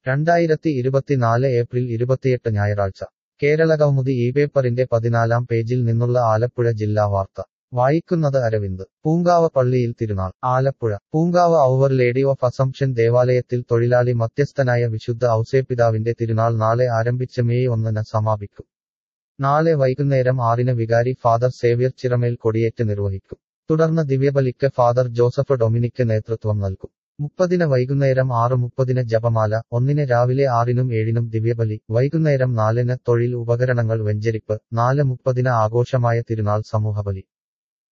രണ്ടായിരത്തി ഇരുപത്തിനാല് ഏപ്രിൽ ഇരുപത്തിയെട്ട് ഞായറാഴ്ച കേരള കൗമുദി ഈ പേപ്പറിന്റെ പതിനാലാം പേജിൽ നിന്നുള്ള ആലപ്പുഴ ജില്ലാ വാർത്ത വായിക്കുന്നത് അരവിന്ദ് പൂങ്കാവ് പള്ളിയിൽ തിരുനാൾ Alappuzha Poonkavu Our Lady of Assumption ദേവാലയത്തിൽ തൊഴിലാളി മധ്യസ്ഥനായ വിശുദ്ധ ഔസേപ്പിതാവിന്റെ തിരുനാൾ നാളെ ആരംഭിച്ച് മെയ് ഒന്നിന് സമാപിക്കും നാളെ വൈകുന്നേരം ആറിന് വികാരി ഫാദർ സേവ്യർ ചിറമേൽ കൊടിയേറ്റ് നിർവഹിക്കും തുടർന്ന് ദിവ്യബലിക്ക് ഫാദർ ജോസഫ് ഡൊമിനിക്ക് നേതൃത്വം നൽകും മുപ്പതിന് വൈകുന്നേരം ആറ് മുപ്പതിന് ജപമാല ഒന്നിന് രാവിലെ ആറിനും ഏഴിനും ദിവ്യബലി വൈകുന്നേരം നാലിന് തൊഴിൽ ഉപകരണങ്ങൾ വെഞ്ചരിപ്പ് നാല് മുപ്പതിന് ആഘോഷമായ തിരുനാൾ സമൂഹബലി